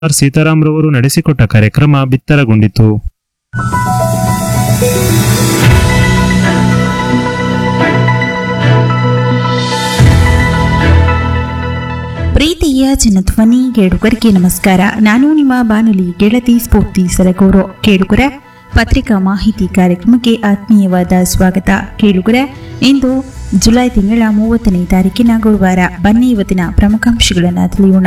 R ಸೀತಾರಾಮ್ರವರು ನಡೆಸಿಕೊಟ್ಟ ಕಾರ್ಯಕ್ರಮ ಬಿತ್ತರಗೊಂಡಿತು ಪ್ರೀತಿಯ ಜನಧ್ವನಿ ಕೇಳುಗರಿಗೆ ನಮಸ್ಕಾರ ನಾನು ನಿಮ್ಮ ಬಾನುಲಿ ಗೆಳತಿ ಸ್ಫೂರ್ತಿ ಸಲಗೂರು ಕೇಳುಗರ ಪತ್ರಿಕಾ ಮಾಹಿತಿ ಕಾರ್ಯಕ್ರಮಕ್ಕೆ ಆತ್ಮೀಯವಾದ ಸ್ವಾಗತ ಕೇಳುಗರ ಇಂದು ಜುಲೈ ತಿಂಗಳ ಮೂವತ್ತನೇ ತಾರೀಕಿನ ಗುರುವಾರ ಬನ್ನಿ ಇವತ್ತಿನ ಪ್ರಮುಖಾಂಶಗಳನ್ನು ತಿಳಿಯೋಣ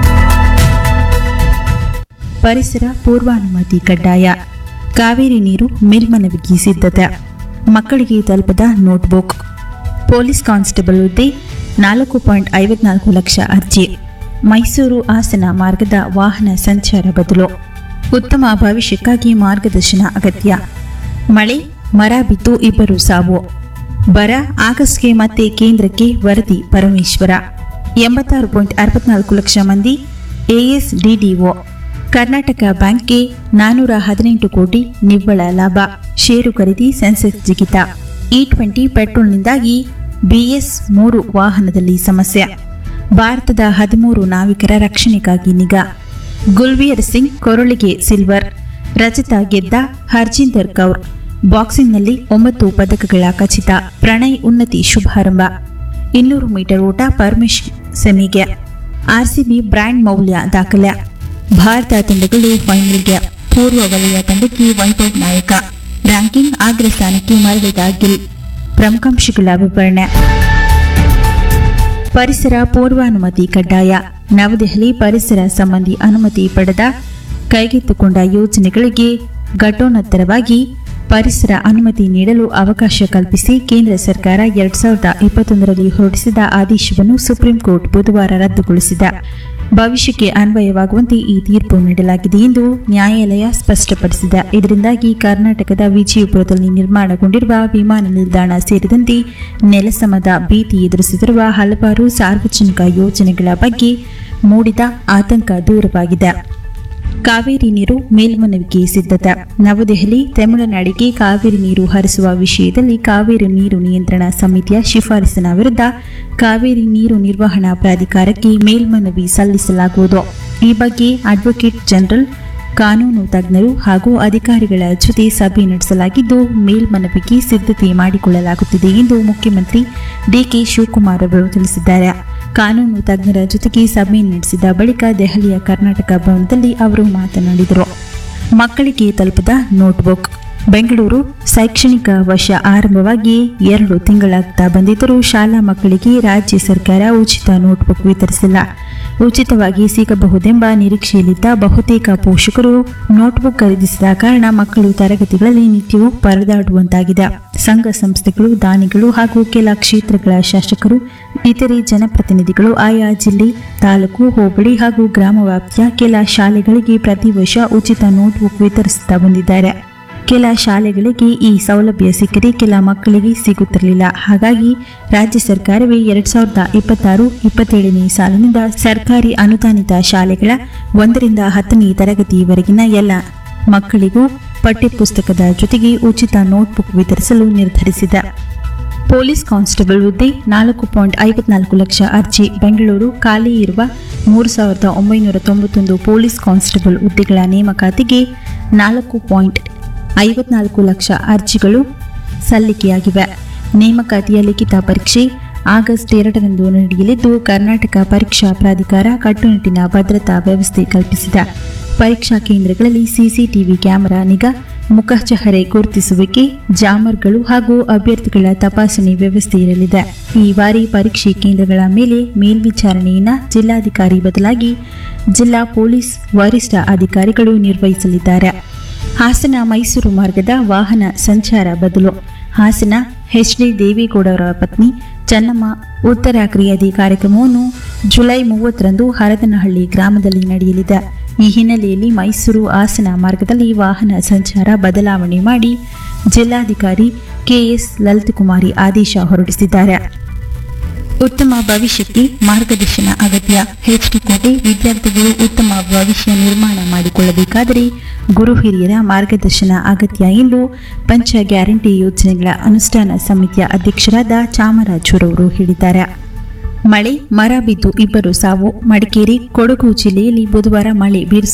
ಪರಿಸರ ಪೂರ್ವಾನುಮತಿ ಕಡ್ಡಾಯ ಕಾವೇರಿ ನೀರು ಮೇಲ್ಮನವಿಗೆ ಸಿದ್ಧತೆ ಮಕ್ಕಳಿಗೆ ತಲುಪದ ನೋಟ್ಬುಕ್ ಪೊಲೀಸ್ ಕಾನ್ಸ್ಟೇಬಲ್ ಹುದ್ದೆ ನಾಲ್ಕು ಪಾಯಿಂಟ್ ಐವತ್ನಾಲ್ಕು ಲಕ್ಷ ಅರ್ಜಿ ಮೈಸೂರು ಹಾಸನ ಮಾರ್ಗದ ವಾಹನ ಸಂಚಾರ ಬದಲು ಉತ್ತಮ ಭವಿಷ್ಯಕ್ಕಾಗಿ ಮಾರ್ಗದರ್ಶನ ಅಗತ್ಯ ಮಳೆ ಮರ ಬಿದ್ದು ಇಬ್ಬರು ಸಾವು ಬರ ಆಗಸ್ಟ್ಗೆ ಮತ್ತೆ ಕೇಂದ್ರಕ್ಕೆ ವರದಿ ಪರಮೇಶ್ವರ ಎಂಬತ್ತಾರು ಪಾಯಿಂಟ್ ಅರವತ್ನಾಲ್ಕು ಲಕ್ಷ ಮಂದಿ ಎಎಸ್ಡಿಡಿಒ ಕರ್ನಾಟಕ ಬ್ಯಾಂಕ್ಗೆ ನಾನೂರ ಹದಿನೆಂಟು ಕೋಟಿ ನಿವ್ವಳ ಲಾಭ ಷೇರು ಖರೀದಿ ಸೆನ್ಸೆಕ್ಸ್ ಜಿಗಿತ ಇ ಟ್ವೆಂಟಿ ಪೆಟ್ರೋಲ್ನಿಂದಾಗಿ ಬಿಎಸ್ ಮೂರು ವಾಹನದಲ್ಲಿ ಸಮಸ್ಯೆ ಭಾರತದ ಹದಿಮೂರು ನಾವಿಕರ ರಕ್ಷಣೆಗಾಗಿ ನಿಗಾ ಗುಲ್ವೀರ್ ಸಿಂಗ್ ಕೊರಳಿಗೆ ಸಿಲ್ವರ್ ರಜತ ಗೆದ್ದ ಹರ್ಜಿಂದರ್ ಕೌರ್ ಬಾಕ್ಸಿಂಗ್ನಲ್ಲಿ ಒಂಬತ್ತು ಪದಕಗಳ ಖಚಿತ ಪ್ರಣಯ್ ಉನ್ನತಿ ಶುಭಾರಂಭ ಇನ್ನೂರು ಮೀಟರ್ ಓಟ ಪರಮೇಶ್ ಸೆಮಿಗೆ ಆರ್ಸಿಬಿ ಬ್ರ್ಯಾಂಡ್ ಮೌಲ್ಯ ದಾಖಲೆ ಭಾರತ ತಂಡಗಳು ಫೈನಲ್ಗೆ ಪೂರ್ವ ವಲಯ ತಂಡಕ್ಕೆ ವೈಭವ್ ನಾಯಕ ರ್ಯಾಂಕಿಂಗ್ ಅಗ್ರ ಸ್ಥಾನಕ್ಕೆ ಮರಳಿದ ಗಿಲ್ ಪ್ರಮುಖಾಂಶಗಳ ವಿವರಣೆ ಪರಿಸರ ಪೂರ್ವಾನುಮತಿ ಕಡ್ಡಾಯ ನವದೆಹಲಿ ಪರಿಸರ ಸಂಬಂಧಿ ಅನುಮತಿ ಪಡೆದ ಕೈಗೆತ್ತಿಕೊಂಡ ಯೋಜನೆಗಳಿಗೆ ಘಟೋನ್ನತರವಾಗಿ ಪರಿಸರ ಅನುಮತಿ ನೀಡಲು ಅವಕಾಶ ಕಲ್ಪಿಸಿ ಕೇಂದ್ರ ಸರ್ಕಾರ ಎರಡ್ ಸಾವಿರದ ಇಪ್ಪತ್ತೊಂದರಲ್ಲಿ ಹೊರಡಿಸಿದ ಆದೇಶವನ್ನು ಸುಪ್ರೀಂ ಕೋರ್ಟ್ ಬುಧವಾರ ರದ್ದುಗೊಳಿಸಿದೆ ಭವಿಷ್ಯಕ್ಕೆ ಅನ್ವಯವಾಗುವಂತೆ ಈ ತೀರ್ಪು ನೀಡಲಾಗಿದೆ ಎಂದು ನ್ಯಾಯಾಲಯ ಸ್ಪಷ್ಟಪಡಿಸಿದೆ ಇದರಿಂದಾಗಿ ಕರ್ನಾಟಕದ ವಿಜಯಪುರದಲ್ಲಿ ನಿರ್ಮಾಣಗೊಂಡಿರುವ ವಿಮಾನ ನಿಲ್ದಾಣ ಸೇರಿದಂತೆ ನೆಲಸಮದ ಭೀತಿ ಎದುರಿಸುತ್ತಿರುವ ಹಲವಾರು ಸಾರ್ವಜನಿಕ ಯೋಜನೆಗಳ ಬಗ್ಗೆ ಮೂಡಿದ ಆತಂಕ ದೂರವಾಗಿದೆ ಕಾವೇರಿ ನೀರು ಮೇಲ್ಮನವಿಗೆ ಸಿದ್ಧತೆ ನವದೆಹಲಿ ತಮಿಳುನಾಡಿಗೆ ಕಾವೇರಿ ನೀರು ಹರಿಸುವ ವಿಷಯದಲ್ಲಿ ಕಾವೇರಿ ನೀರು ನಿಯಂತ್ರಣ ಸಮಿತಿಯ ಶಿಫಾರಸಿನ ವಿರುದ್ಧ ಕಾವೇರಿ ನೀರು ನಿರ್ವಹಣಾ ಪ್ರಾಧಿಕಾರಕ್ಕೆ ಮೇಲ್ಮನವಿ ಸಲ್ಲಿಸಲಾಗುವುದು ಈ ಬಗ್ಗೆ ಅಡ್ವೊಕೇಟ್ ಜನರಲ್ ಕಾನೂನು ತಜ್ಞರು ಹಾಗೂ ಅಧಿಕಾರಿಗಳ ಜೊತೆ ಸಭೆ ನಡೆಸಲಾಗಿದ್ದು ಮೇಲ್ಮನವಿಗೆ ಸಿದ್ಧತೆ ಮಾಡಿಕೊಳ್ಳಲಾಗುತ್ತಿದೆ ಎಂದು ಮುಖ್ಯಮಂತ್ರಿ ಡಿಕೆ ಶಿವಕುಮಾರ್ ಅವರು ತಿಳಿಸಿದ್ದಾರೆ ಕಾನೂನು ತಜ್ಞರ ಜೊತೆಗೆ ಸಭೆ ನಡೆಸಿದ ಬಳಿಕ ದೆಹಲಿಯ ಕರ್ನಾಟಕ ಭವನದಲ್ಲಿ ಅವರು ಮಾತನಾಡಿದರು ಮಕ್ಕಳಿಗೆ ತಲುಪದ ನೋಟ್ಬುಕ್ ಬೆಂಗಳೂರು ಶೈಕ್ಷಣಿಕ ವರ್ಷ ಆರಂಭವಾಗಿ ಎರಡು ತಿಂಗಳಾಗ್ತಾ ಬಂದಿದ್ದರೂ ಶಾಲಾ ಮಕ್ಕಳಿಗೆ ರಾಜ್ಯ ಸರ್ಕಾರ ಉಚಿತ ನೋಟ್ಬುಕ್ ವಿತರಿಸಿಲ್ಲ ಉಚಿತವಾಗಿ ಸಿಗಬಹುದೆಂಬ ನಿರೀಕ್ಷೆಯಲ್ಲಿದ್ದ ಬಹುತೇಕ ಪೋಷಕರು ನೋಟ್ಬುಕ್ ಖರೀದಿಸಿದ ಕಾರಣ ಮಕ್ಕಳು ತರಗತಿಗಳಲ್ಲಿ ನಿತ್ಯವೂ ಪರದಾಡುವಂತಾಗಿದೆ ಸಂಘ ಸಂಸ್ಥೆಗಳು ದಾನಿಗಳು ಹಾಗೂ ಕೆಲ ಕ್ಷೇತ್ರಗಳ ಶಾಸಕರು ಇತರೆ ಜನಪ್ರತಿನಿಧಿಗಳು ಆಯಾ ಜಿಲ್ಲೆ ತಾಲೂಕು ಹೋಬಳಿ ಹಾಗೂ ಗ್ರಾಮ ವ್ಯಾಪ್ತಿಯ ಕೆಲ ಶಾಲೆಗಳಿಗೆ ಪ್ರತಿ ವರ್ಷ ಉಚಿತ ನೋಟ್ಬುಕ್ ವಿತರಿಸುತ್ತಾ ಬಂದಿದ್ದಾರೆ ಕೆಲ ಶಾಲೆಗಳಿಗೆ ಈ ಸೌಲಭ್ಯ ಸಿಕ್ಕರೆ ಕೆಲ ಮಕ್ಕಳಿಗೆ ಸಿಗುತ್ತಿರಲಿಲ್ಲ ಹಾಗಾಗಿ ರಾಜ್ಯ ಸರ್ಕಾರವೇ ಎರಡ್ ಸಾವಿರದ ಇಪ್ಪತ್ತಾರು ಇಪ್ಪತ್ತೇಳನೇ ಸಾಲಿನಿಂದ ಸರ್ಕಾರಿ ಅನುದಾನಿತ ಶಾಲೆಗಳ ಒಂದರಿಂದ ಹತ್ತನೇ ತರಗತಿಯವರೆಗಿನ ಎಲ್ಲ ಮಕ್ಕಳಿಗೂ ಪಠ್ಯಪುಸ್ತಕದ ಜೊತೆಗೆ ಉಚಿತ ನೋಟ್ಬುಕ್ ವಿತರಿಸಲು ನಿರ್ಧರಿಸಿದೆ ಪೊಲೀಸ್ ಕಾನ್ಸ್ಟೇಬಲ್ ಹುದ್ದೆ ನಾಲ್ಕು ಪಾಯಿಂಟ್ ಐವತ್ನಾಲ್ಕು ಲಕ್ಷ ಅರ್ಜಿ ಬೆಂಗಳೂರು ಖಾಲಿ ಇರುವ ಮೂರು ಸಾವಿರದ ಒಂಬೈನೂರ ತೊಂಬತ್ತೊಂದು ಪೊಲೀಸ್ ಕಾನ್ಸ್ಟೇಬಲ್ ಹುದ್ದೆಗಳ ನೇಮಕಾತಿಗೆ ನಾಲ್ಕು ಪಾಯಿಂಟ್ ಐವತ್ನಾಲ್ಕು ಲಕ್ಷ ಅರ್ಜಿಗಳು ಸಲ್ಲಿಕೆಯಾಗಿವೆ ನೇಮಕಾತಿಯ ಲಿಖಿತ ಪರೀಕ್ಷೆ ಆಗಸ್ಟ್ ಎರಡರಂದು ನಡೆಯಲಿದ್ದು ಕರ್ನಾಟಕ ಪರೀಕ್ಷಾ ಪ್ರಾಧಿಕಾರ ಕಟ್ಟುನಿಟ್ಟಿನ ಭದ್ರತಾ ವ್ಯವಸ್ಥೆ ಕಲ್ಪಿಸಿದೆ ಪರೀಕ್ಷಾ ಕೇಂದ್ರಗಳಲ್ಲಿ ಸಿಸಿಟಿವಿ ಕ್ಯಾಮೆರಾ ನಿಗಾ ಮುಖಚಹರೆ ಗುರುತಿಸುವಿಕೆ ಜಾಮರ್ಗಳು ಹಾಗೂ ಅಭ್ಯರ್ಥಿಗಳ ತಪಾಸಣೆ ವ್ಯವಸ್ಥೆ ಇರಲಿದೆ ಈ ಬಾರಿ ಪರೀಕ್ಷೆ ಕೇಂದ್ರಗಳ ಮೇಲೆ ಮೇಲ್ವಿಚಾರಣೆಯನ್ನ ಜಿಲ್ಲಾಧಿಕಾರಿ ಬದಲಾಗಿ ಜಿಲ್ಲಾ ಪೊಲೀಸ್ ವರಿಷ್ಠ ಅಧಿಕಾರಿಗಳು ನಿರ್ವಹಿಸಲಿದ್ದಾರೆ ಹಾಸನ ಮೈಸೂರು ಮಾರ್ಗದ ವಾಹನ ಸಂಚಾರ ಬದಲು ಹಾಸನ ಎಚ್ ಡಿ ದೇವೇಗೌಡರ ಪತ್ನಿ ಚೆನ್ನಮ್ಮ ಉತ್ತರ ಕ್ರಿಯಾದಿ ಕಾರ್ಯಕ್ರಮವನ್ನು ಜುಲೈ ಮೂವತ್ತರಂದು ಹರದನಹಳ್ಳಿ ಗ್ರಾಮದಲ್ಲಿ ನಡೆಯಲಿದೆ ಈ ಹಿನ್ನೆಲೆಯಲ್ಲಿ ಮೈಸೂರು ಹಾಸನ ಮಾರ್ಗದಲ್ಲಿ ವಾಹನ ಸಂಚಾರ ಬದಲಾವಣೆ ಮಾಡಿ ಜಿಲ್ಲಾಧಿಕಾರಿ ಕೆಎಸ್ ಲಲಿತಕುಮಾರಿ ಆದೇಶ ಹೊರಡಿಸಿದ್ದಾರೆ ಉತ್ತಮ ಭವಿಷ್ಯಕ್ಕೆ ಮಾರ್ಗದರ್ಶನ ಅಗತ್ಯ ಹೆಚ್ಡಿ ಕೋಟೆ ವಿದ್ಯಾರ್ಥಿಗಳು ಉತ್ತಮ ಭವಿಷ್ಯ ನಿರ್ಮಾಣ ಮಾಡಿಕೊಳ್ಳಬೇಕಾದರೆ ಗುರು ಹಿರಿಯರ ಮಾರ್ಗದರ್ಶನ ಅಗತ್ಯ ಎಂದು ಪಂಚ ಗ್ಯಾರಂಟಿ ಯೋಜನೆಗಳ ಅನುಷ್ಠಾನ ಸಮಿತಿಯ ಅಧ್ಯಕ್ಷರಾದ ಚಾಮರಾಜರವರು ಹೇಳಿದ್ದಾರೆ ಮಳೆ ಮರ ಬಿದ್ದು ಇಬ್ಬರು ಸಾವು ಮಡಿಕೇರಿ ಕೊಡಗು ಜಿಲ್ಲೆಯಲ್ಲಿ ಬುಧವಾರ ಮಳೆ ಬೀರಿಸುವ